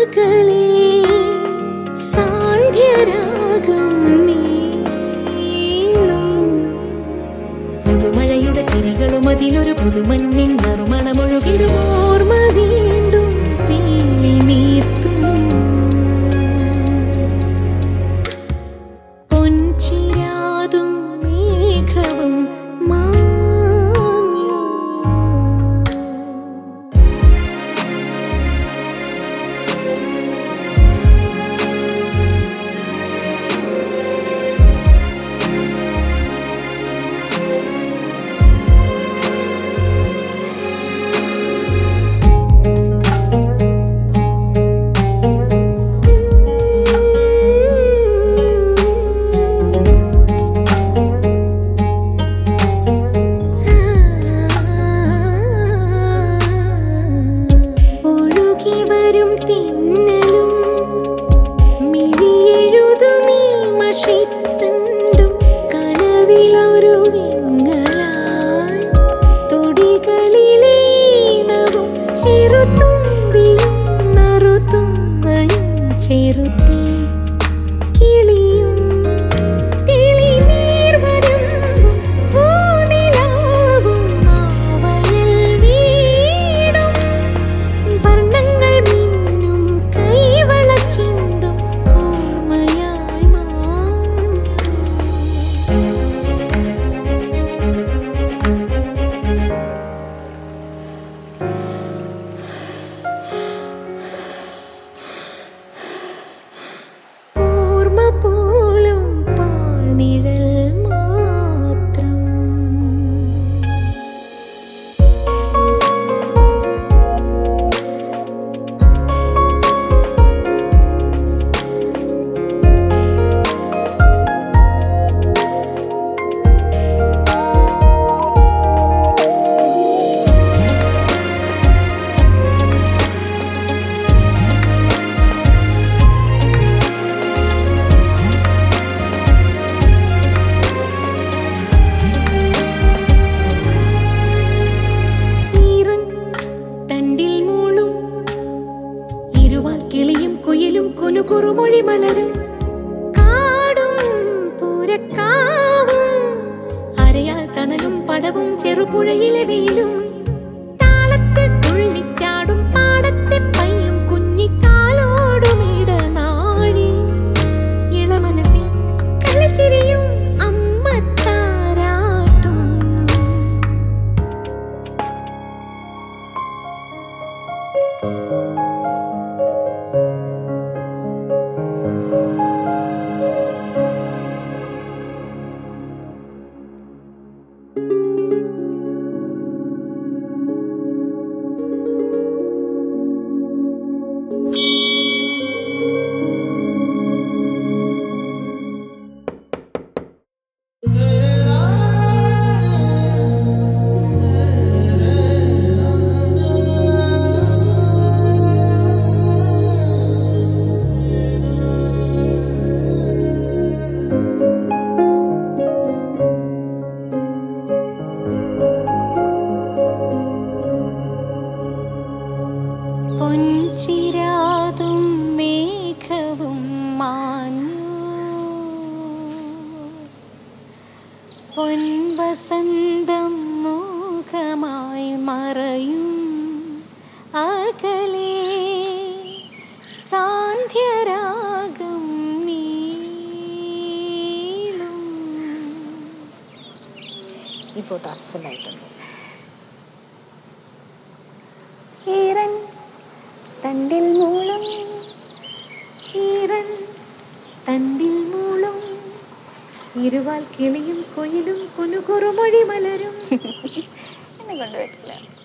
അകലെ സാന്ധ്യരാഗം നീളും പുതുമഴയുടെ ചിരികളും അതിലൊരു പുതുമണ്ണിൻ നറുമണമൊഴുകിടും ഓർമ്മ വീണ്ടും പീലി നീർത്തും പൊൻചിരാതും മേഘവും മാഞ്ഞു ഒഴുകി വരും തിന്നലും മിഴിയെഴുതുമീ മഷിത്തണ്ടും കനവിലൊരു വിങ്ങലായി തൊടികളിലെ ഈണവും ചെറുതുമ്പിയും നറുതുമ്പയും ചെറുത്തേ കിളിയും തെളിനീർ വരുമ്പും പൂനിലാവും മാവയൽ വീടും വർണ്ണങ്ങൾ മിന്നും കൈവളച്ചിന്തും ഓർമ്മയായി മാഞ്ഞു ഓർമ്മ പോലും പാഴ്നിഴൽ മാത്രം ഈറൻ തണ്ടിൽ മൂളും ഇരുവാൽ കിളിയും കുയിലും കുനുകുറുമൊഴി മലരും കാടും പൂരക്കാവും അരയാൽ തണലും പടവും ചെറുപുഴയിലെ വെയിലും താളത്തിൽ തുള്ളിച്ചാടും പാടത്തെ പയ്യും കുഞ്ഞിക്കാലോടുമിട നാഴി ഇളമനസിൽ കളിച്ചിരിയും അമ്മ താരാട്ടും പൊൻചിരാതും മേഘവും മാഞ്ഞു പൊൻവസന്തം മോഹമായി മറയും അകലെ സാന്ധ്യരാഗം നീളും ഇപ്പോൾ അസലായിട്ടുണ്ട് ഈറൻ തണ്ടിൽ മൂളും ഈറൻ തണ്ടിൽ മൂളും ഇരുവാൽ കിളിയും കൊയിലും കുനുകുറുമൊഴി മലരും എന്നെ കൊണ്ട് പറ്റില്ല